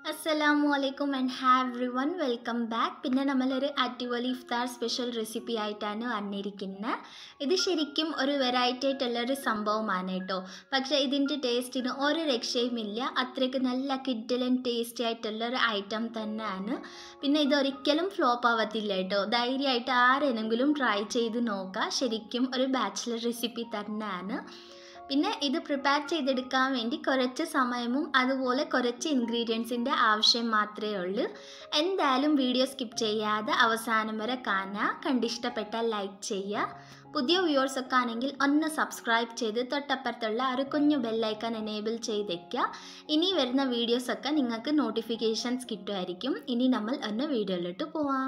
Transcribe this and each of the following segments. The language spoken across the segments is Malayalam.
അസ്സലാമു അലൈക്കും and have everyone welcome back പിന്നെ നമ്മളൊരു അടിപൊളി ഇഫ്താർ സ്പെഷ്യൽ റെസിപ്പി ആയിട്ടാണ് വന്നിരിക്കുന്നത് ഇത് ശരിക്കും ഒരു വെറൈറ്റി ആയിട്ടുള്ളൊരു സംഭവമാണ് കേട്ടോ പക്ഷേ ഇതിൻ്റെ ടേസ്റ്റിന് ഒരു രക്ഷയുമില്ല അത്രയ്ക്ക് നല്ല കിഡിലൻ ടേസ്റ്റി ആയിട്ടുള്ള ഒരു ഐറ്റം തന്നെയാണ് പിന്നെ ഇതൊരിക്കലും ഫ്ലോപ്പ് ആവത്തില്ല കേട്ടോ ധൈര്യമായിട്ട് ആരെങ്കിലും ട്രൈ ചെയ്ത് നോക്കുക ശരിക്കും ഒരു ബാച്ചിലർ റെസിപ്പി തന്നെയാണ് പിന്നെ ഇത് പ്രിപ്പയർ ചെയ്തെടുക്കാൻ വേണ്ടി കുറച്ച് സമയവും അതുപോലെ കുറച്ച് ഇൻഗ്രീഡിയൻസിൻ്റെ ആവശ്യം മാത്രമേ ഉള്ളൂ എന്തായാലും വീഡിയോ സ്കിപ്പ് ചെയ്യാതെ അവസാനം വരെ കാണുക കണ്ടിഷ്ടപ്പെട്ടാൽ ലൈക്ക് ചെയ്യുക പുതിയ വ്യൂവേഴ്സ് ഒക്കെ ആണെങ്കിൽ ഒന്ന് സബ്സ്ക്രൈബ് ചെയ്ത് തൊട്ടപ്പുറത്തുള്ള ഒരു കുഞ്ഞു ബെല്ലൈക്കൺ എനേബിൾ ചെയ്തേക്കുക ഇനി വരുന്ന വീഡിയോസൊക്കെ നിങ്ങൾക്ക് നോട്ടിഫിക്കേഷൻസ് കിട്ടുമായിരിക്കും ഇനി നമ്മൾ ഒന്ന് വീഡിയോയിലോട്ട് പോവാം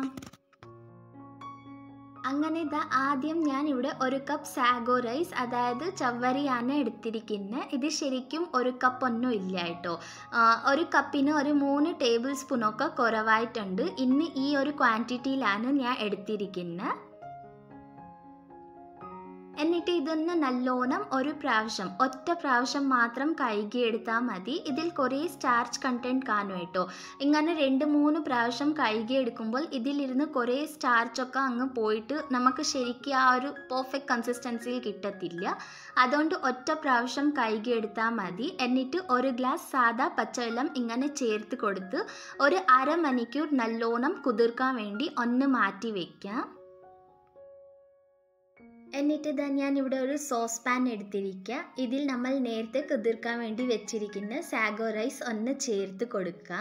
അങ്ങനെ ഇതാ ആദ്യം ഞാൻ ഇവിടെ ഒരു കപ്പ് സാഗോ റൈസ് അതായത് ചവ്വരിയാണ് എടുത്തിരിക്കുന്നത് ഇത് ശരിക്കും ഒരു കപ്പ് ഒന്നും ഇല്ല കേട്ടോ ഒരു കപ്പിന് ഒരു മൂന്ന് ടേബിൾ സ്പൂണൊക്കെ കുറവായിട്ടുണ്ട് ഇന്ന് ഈ ഒരു ക്വാണ്ടിറ്റിയിലാണ് ഞാൻ എടുത്തിരിക്കുന്നത് എന്നിട്ട് ഇതൊന്ന് നല്ലോണം ഒരു പ്രാവശ്യം ഒറ്റ പ്രാവശ്യം മാത്രം കഴുകിയെടുത്താൽ മതി ഇതിൽ കുറേ സ്റ്റാർച്ച് കണ്ടൻറ്റ് കാണും കേട്ടോ ഇങ്ങനെ രണ്ട് മൂന്ന് പ്രാവശ്യം കഴുകിയെടുക്കുമ്പോൾ ഇതിലിരുന്ന് കുറേ സ്റ്റാർച്ചൊക്കെ അങ്ങ് പോയിട്ട് നമുക്ക് ശരിക്കും ആ ഒരു പെർഫെക്റ്റ് കൺസിസ്റ്റൻസിയിൽ കിട്ടത്തില്ല അതുകൊണ്ട് ഒറ്റ പ്രാവശ്യം കഴുകിയെടുത്താൽ മതി എന്നിട്ട് ഒരു ഗ്ലാസ് സാദാ പച്ചവെള്ളം ഇങ്ങനെ ചേർത്ത് കൊടുത്ത് ഒരു അരമണിക്കൂർ നല്ലോണം കുതിർക്കാൻ വേണ്ടി ഒന്ന് മാറ്റി വയ്ക്കാം എന്നിട്ട് ഇതാ ഞാൻ ഇവിടെ ഒരു സോസ് പാൻ എടുത്തിരിക്കുക ഇതിൽ നമ്മൾ നേരത്തെ കുതിർക്കാൻ വേണ്ടി വെച്ചിരിക്കുന്ന സാഗോ റൈസ് ഒന്ന് ചേർത്ത് കൊടുക്കാം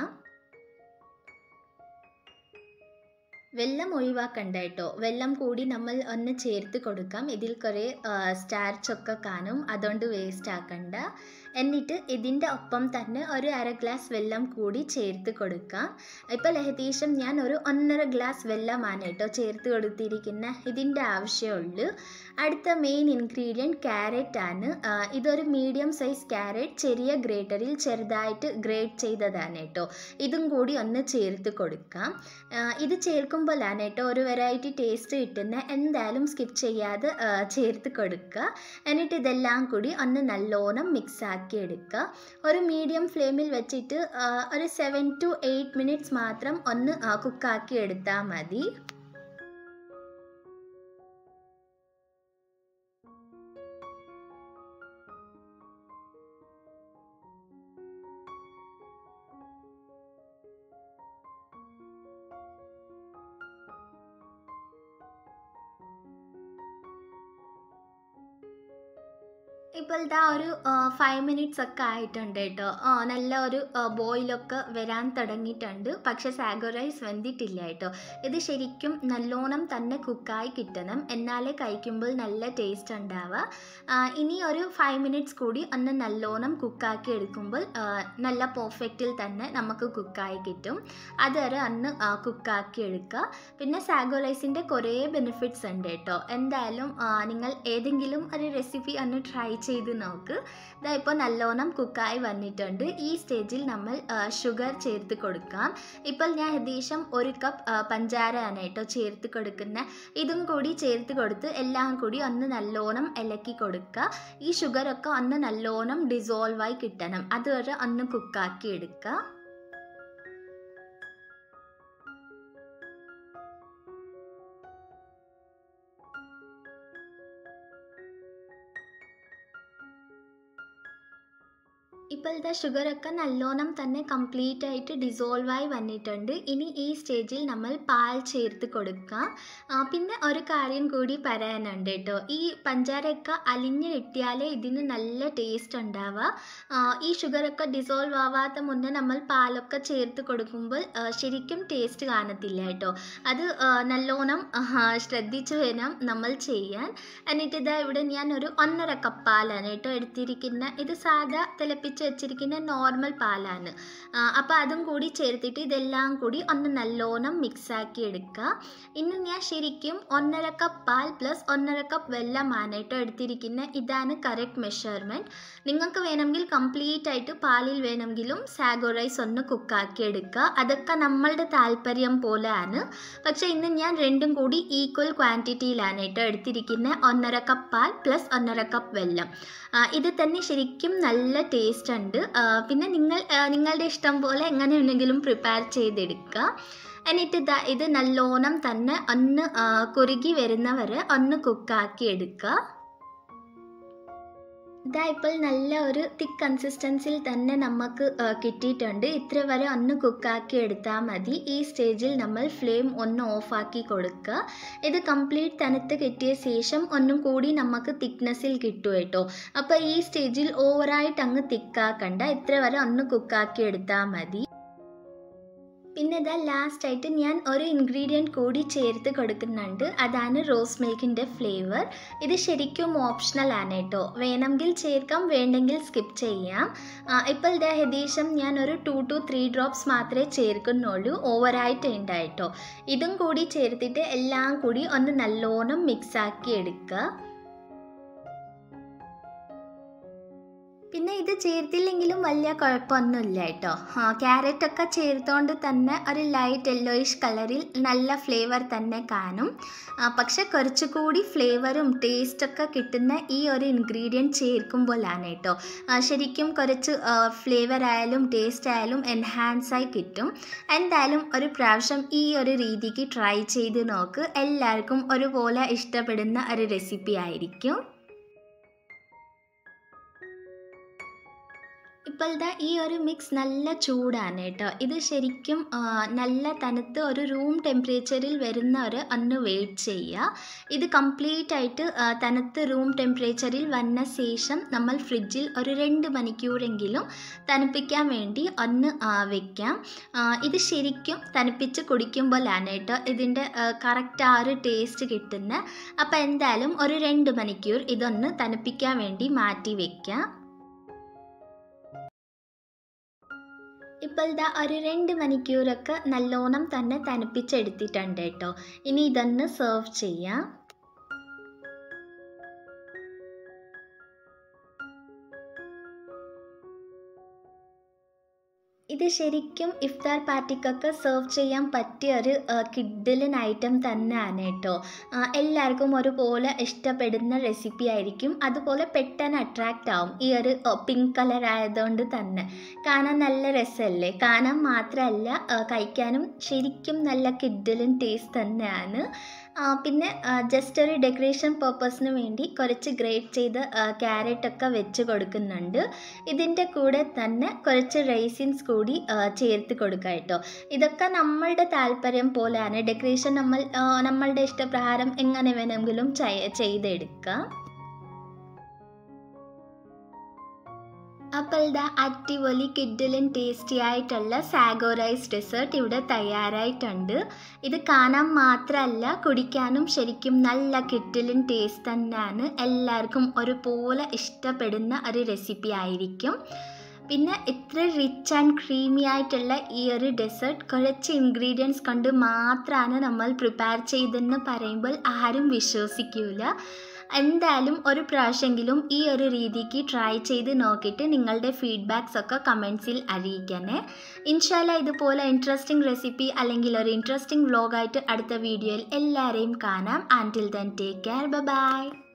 വെള്ളം ഒഴിവാക്കണ്ട കേട്ടോ വെള്ളം കൂടി നമ്മൾ ഒന്ന് ചേർത്ത് കൊടുക്കാം ഇതിൽ കുറേ സ്റ്റാർച്ചൊക്കെ കാണും അതുകൊണ്ട് വേസ്റ്റ് ആക്കണ്ട എന്നിട്ട് ഇതിൻ്റെ ഒപ്പം തന്നെ ഒരു അര ഗ്ലാസ് വെള്ളം കൂടി ചേർത്ത് കൊടുക്കാം ഇപ്പോൾ ഏകദേശം ഞാൻ ഒരു ഒന്നര ഗ്ലാസ് വെള്ളമാണ് കേട്ടോ ചേർത്ത് കൊടുത്തിരിക്കുന്ന ഇതിൻ്റെ ആവശ്യമുള്ളൂ അടുത്ത മെയിൻ ഇൻഗ്രീഡിയൻറ്റ് ക്യാരറ്റ് ആണ് ഇതൊരു മീഡിയം സൈസ് ക്യാരറ്റ് ചെറിയ ഗ്രേറ്ററിൽ ചെറുതായിട്ട് ഗ്രേറ്റ് ചെയ്തതാണ് കേട്ടോ ഇതും കൂടി ഒന്ന് ചേർത്ത് കൊടുക്കാം ഇത് ചേർക്കുമ്പോഴാണ് കേട്ടോ ഒരു വെറൈറ്റി ടേസ്റ്റ് കിട്ടുന്ന എന്തായാലും സ്കിപ്പ് ചെയ്യാതെ ചേർത്ത് കൊടുക്കുക എന്നിട്ട് ഇതെല്ലാം കൂടി ഒന്ന് നല്ലോണം മിക്സ് ആക്കി എടുക്കുക ഒരു മീഡിയം ഫ്ലെയിമിൽ വെച്ചിട്ട് ഒരു സെവൻ ടു എയ്റ്റ് മിനിറ്റ്സ് മാത്രം ഒന്ന് കുക്കാക്കി എടുത്താൽ മതി ഇപ്പോൾ ഇതാ ഒരു ഫൈവ് മിനിറ്റ്സ് ഒക്കെ ആയിട്ടുണ്ട് കേട്ടോ നല്ല ഒരു ബോയിലൊക്കെ വരാൻ തുടങ്ങിയിട്ടുണ്ട് പക്ഷേ സാഗോ റൈസ് വെന്തിട്ടില്ല കേട്ടോ ഇത് ശരിക്കും നല്ലോണം തന്നെ കുക്കായി കിട്ടണം എന്നാലേ കഴിക്കുമ്പോൾ നല്ല ടേസ്റ്റ് ഉണ്ടാവുക ഇനി ഒരു ഫൈവ് മിനിറ്റ്സ് കൂടി ഒന്ന് നല്ലോണം കുക്കാക്കി എടുക്കുമ്പോൾ നല്ല പെർഫെക്റ്റിൽ തന്നെ നമുക്ക് കുക്കായി കിട്ടും അതുവരെ ഒന്ന് കുക്കാക്കി എടുക്കുക പിന്നെ സാഗോ റൈസിൻ്റെ കുറേ ബെനിഫിറ്റ്സ് ഉണ്ട് കേട്ടോ എന്തായാലും നിങ്ങൾ ഏതെങ്കിലും ഒരു റെസിപ്പി ഒന്ന് ട്രൈ ചെയ്ത് നോക്ക് ഇതാ ഇപ്പോൾ നല്ലോണം കുക്കായി വന്നിട്ടുണ്ട് ഈ സ്റ്റേജിൽ നമ്മൾ ഷുഗർ ചേർത്ത് കൊടുക്കാം ഇപ്പോൾ ഞാൻ ഏകദേശം ഒരു കപ്പ് പഞ്ചാരയാണ് കേട്ടോ ചേർത്ത് കൊടുക്കുന്നത് ഇതും കൂടി ചേർത്ത് കൊടുത്ത് എല്ലാം കൂടി ഒന്ന് നല്ലോണം ഇലക്കി കൊടുക്കുക ഈ ഷുഗറൊക്കെ ഒന്ന് നല്ലോണം ഡിസോൾവായി കിട്ടണം അതുവരെ ഒന്ന് കുക്കാക്കി എടുക്കുക ഇപ്പോൾ ഇതാ ഷുഗറൊക്കെ നല്ലോണം തന്നെ കംപ്ലീറ്റ് ആയിട്ട് ഡിസോൾവായി വന്നിട്ടുണ്ട് ഇനി ഈ സ്റ്റേജിൽ നമ്മൾ പാൽ ചേർത്ത് കൊടുക്കാം പിന്നെ ഒരു കാര്യം കൂടി പറയാനുണ്ട് കേട്ടോ ഈ പഞ്ചാരയൊക്കെ അലിഞ്ഞ് കിട്ടിയാലേ ഇതിന് നല്ല ടേസ്റ്റ് ഉണ്ടാവുക ഈ ഷുഗറൊക്കെ ഡിസോൾവ് ആവാത്ത മുന്നേ നമ്മൾ പാലൊക്കെ ചേർത്ത് കൊടുക്കുമ്പോൾ ശരിക്കും ടേസ്റ്റ് കാണത്തില്ല കേട്ടോ അത് നല്ലോണം ശ്രദ്ധിച്ച് വേണം നമ്മൾ ചെയ്യാൻ എന്നിട്ട് ഇതാ ഇവിടെ ഞാൻ ഒരു ഒന്നര കപ്പ് പാലാണ് കേട്ടോ എടുത്തിരിക്കുന്ന ഇത് സാധാ തിളപ്പിച്ച് ഒഴിച്ച് വെച്ചിരിക്കുന്ന നോർമൽ പാലാണ് അപ്പോൾ അതും കൂടി ചേർത്തിട്ട് ഇതെല്ലാം കൂടി ഒന്ന് നല്ലോണം മിക്സാക്കി എടുക്കുക ഇന്ന് ഞാൻ ശരിക്കും ഒന്നര കപ്പ് പാൽ പ്ലസ് ഒന്നര കപ്പ് വെള്ളമാണ് കേട്ടോ എടുത്തിരിക്കുന്ന ഇതാണ് കറക്റ്റ് മെഷർമെൻറ്റ് നിങ്ങൾക്ക് വേണമെങ്കിൽ കംപ്ലീറ്റ് ആയിട്ട് പാലിൽ വേണമെങ്കിലും സാഗോ റൈസ് ഒന്ന് കുക്കാക്കി എടുക്കുക അതൊക്കെ നമ്മളുടെ താല്പര്യം പോലെയാണ് പക്ഷേ ഇന്ന് ഞാൻ രണ്ടും കൂടി ഈക്വൽ ക്വാണ്ടിറ്റിയിലാണ് കേട്ടോ എടുത്തിരിക്കുന്നത് ഒന്നര കപ്പ് പാൽ പ്ലസ് ഒന്നര കപ്പ് വെള്ളം ഇത് തന്നെ ശരിക്കും നല്ല ടേസ്റ്റ് ടേസ്റ്റ് ഉണ്ട് ആ, പിന്നെ നിങ്ങൾ ആ, നിങ്ങളുടെ ഇഷ്ടം പോലെ എങ്ങനെ വേണമെങ്കിലും പ്രിപ്പയർ ചെയ്തെടുക്കുക എന്നിട്ട് ഇതാ ഇത് നല്ലോണം തന്നെ ഒന്ന് ആ, കുറുകി വരുന്നവരെ ഒന്ന് കുക്കാക്കി എടുക്കുക ഇതാ ഇപ്പോൾ നല്ല ഒരു തിക്ക് കൺസിസ്റ്റൻസിയിൽ തന്നെ നമുക്ക് ആ, കിട്ടിയിട്ടുണ്ട് ഇത്ര വരെ ഒന്ന് കുക്കാക്കി എടുത്താൽ മതി ഈ സ്റ്റേജിൽ നമ്മൾ ഫ്ലെയിം ഒന്ന് ഓഫാക്കി കൊടുക്കുക ഇത് കംപ്ലീറ്റ് തണുത്ത് കിട്ടിയ ശേഷം ഒന്നും കൂടി നമുക്ക് തിക്നെസ്സിൽ കിട്ടും കേട്ടോ അപ്പോൾ ഈ സ്റ്റേജിൽ ഓവറായിട്ട് അങ്ങ് തിക്കാക്കണ്ട ഇത്ര വരെ ഒന്ന് കുക്കാക്കി എടുത്താൽ മതി പിന്നെ ഇതാ ലാസ്റ്റായിട്ട് ഞാൻ ഒരു ഇൻഗ്രീഡിയൻറ്റ് കൂടി ചേർത്ത് കൊടുക്കുന്നുണ്ട് അതാണ് റോസ് മിൽക്കിൻ്റെ ഫ്ലേവർ ഇത് ശരിക്കും ഓപ്ഷണൽ ആണ് കേട്ടോ വേണമെങ്കിൽ ചേർക്കാം വേണ്ടെങ്കിൽ സ്കിപ്പ് ചെയ്യാം ആ, ഇപ്പോൾ ഇതാ ഏകദേശം ഞാൻ ഒരു ടു ടു ത്രീ ഡ്രോപ്സ് മാത്രമേ ചേർക്കുന്നുള്ളൂ ഓവറായിട്ട് ഉണ്ടായിട്ടോ ഇതും കൂടി ചേർത്തിട്ട് എല്ലാം കൂടി ഒന്ന് നല്ലോണം മിക്സ് ആക്കി എടുക്കുക പിന്നെ ഇത് ചേർത്തില്ലെങ്കിലും വലിയ കുഴപ്പമൊന്നുമില്ല കേട്ടോ ക്യാരറ്റൊക്കെ ചേർത്തുകൊണ്ട് തന്നെ ഒരു ലൈറ്റ് യെല്ലോയിഷ് കളറിൽ നല്ല ഫ്ലേവർ തന്നെ കാണും ആ, പക്ഷെ കുറച്ചുകൂടി ഫ്ലേവറും ടേസ്റ്റൊക്കെ കിട്ടുന്ന ഈ ഒരു ഇൻഗ്രീഡിയൻറ്റ് ചേർക്കുമ്പോഴാണ് കേട്ടോ ആ, ശരിക്കും കുറച്ച് ഫ്ലേവർ ആയാലും ടേസ്റ്റ് ആയാലും എൻഹാൻസ് ആയി കിട്ടും എന്തായാലും ഒരു പ്രാവശ്യം ഈ ഒരു രീതിക്ക് ട്രൈ ചെയ്ത് നോക്ക് എല്ലാവർക്കും ഒരുപോലെ ഇഷ്ടപ്പെടുന്ന ഒരു റെസിപ്പി ആയിരിക്കും ഇപ്പോഴത്തെ ഈ ഒരു മിക്സ് നല്ല ചൂടാണ് കേട്ടോ ഇത് ശരിക്കും ആ, നല്ല തണുത്ത് ഒരു റൂം ടെമ്പറേച്ചറിൽ വരുന്ന ഒരു ഒന്ന് വെയിറ്റ് ചെയ്യുക ഇത് കംപ്ലീറ്റ് ആയിട്ട് ആ, തണുത്ത് റൂം ടെമ്പറേച്ചറിൽ വന്ന ശേഷം നമ്മൾ ഫ്രിഡ്ജിൽ ഒരു രണ്ട് മണിക്കൂറെങ്കിലും തണുപ്പിക്കാൻ വേണ്ടി ഒന്ന് ആ, വെക്കാം ആ, ഇത് ശരിക്കും തണുപ്പിച്ച് കുടിക്കുമ്പോഴാണ് കേട്ടോ ഇതിൻ്റെ കറക്റ്റ് ആ ഒരു ടേസ്റ്റ് കിട്ടുന്നത് അപ്പോൾ എന്തായാലും ഒരു രണ്ട് മണിക്കൂർ ഇതൊന്ന് തണുപ്പിക്കാൻ വേണ്ടി മാറ്റി വെക്കാം ഇപ്പോൾ ഇതാ ഒരു രണ്ട് മണിക്കൂറൊക്കെ നല്ലോണം തന്നെ തണുപ്പിച്ചെടുത്തിട്ടുണ്ട് കേട്ടോ ഇനി ഇതൊന്ന് സെർവ് ചെയ്യാം ഇത് ശരിക്കും ഇഫ്താർ പാർട്ടിക്കൊക്കെ സെർവ് ചെയ്യാൻ പറ്റിയ ഒരു കിഡിലൻ ഐറ്റം തന്നെയാണ് കേട്ടോ ആ, എല്ലാവർക്കും ഒരുപോലെ ഇഷ്ടപ്പെടുന്ന റെസിപ്പി ആയിരിക്കും അതുപോലെ പെട്ടെന്ന് അട്രാക്റ്റ് ആവും ഈ ഒരു പിങ്ക് കളർ ആയതുകൊണ്ട് തന്നെ കാണാൻ നല്ല രസമല്ലേ കാണാൻ മാത്രമല്ല ആ, കഴിക്കാനും ശരിക്കും നല്ല കിഡിലൻ ടേസ്റ്റ് തന്നെയാണ് ആ, പിന്നെ ജസ്റ്റ് ഒരു ഡെക്കറേഷൻ പർപ്പസിന് വേണ്ടി കുറച്ച് ഗ്രേറ്റ് ചെയ്ത് ക്യാരറ്റ് ഒക്കെ വെച്ച് കൊടുക്കുന്നുണ്ട് ഇതിൻ്റെ കൂടെ തന്നെ കുറച്ച് റൈസിൻസ് കൂടി ആ, ചേർത്ത് കൊടുക്കുക കേട്ടോ ഇതൊക്കെ നമ്മളുടെ താല്പര്യം പോലെയാണ് ഡെക്കറേഷൻ നമ്മൾ ആ, നമ്മളുടെ ഇഷ്ടപ്രകാരം എങ്ങനെ വേണമെങ്കിലും ചെയ്- ചെയ്തെടുക്കാം അപ്പോൾ ഇതാ അടിപൊളി കിഡിലും ടേസ്റ്റി ആയിട്ടുള്ള സാഗോ റൈസ് ഡെസേർട്ട് ഇവിടെ തയ്യാറായിട്ടുണ്ട് ഇത് കാണാൻ മാത്രമല്ല കുടിക്കാനും ശരിക്കും നല്ല കിഡിലും ടേസ്റ്റ് തന്നെയാണ് എല്ലാവർക്കും ഒരുപോലെ ഇഷ്ടപ്പെടുന്ന ഒരു റെസിപ്പി ആയിരിക്കും പിന്നെ ഇത്ര റിച്ച് ആൻഡ് ക്രീമി ആയിട്ടുള്ള ഈ ഒരു ഡെസേർട്ട് കുറച്ച് ഇൻഗ്രീഡിയൻസ് കൊണ്ട് മാത്രമാണ് നമ്മൾ പ്രിപ്പയർ ചെയ്തെന്ന് പറയുമ്പോൾ ആരും വിശ്വസിക്കില്ല എന്തായാലും ഒരു പ്രാവശ്യമെങ്കിലും ഈ ഒരു രീതിക്ക് ട്രൈ ചെയ്ത് നോക്കിയിട്ട് നിങ്ങളുടെ ഫീഡ്ബാക്സ് ഒക്കെ കമൻസിൽ അറിയിക്കണേ ഇൻഷാല്ല ഇതുപോലെ ഇൻട്രസ്റ്റിംഗ് റെസിപ്പി അല്ലെങ്കിൽ ഒരു ഇൻട്രസ്റ്റിംഗ് വ്ലോഗായിട്ട് അടുത്ത വീഡിയോയിൽ എല്ലാവരെയും കാണാം until then take care by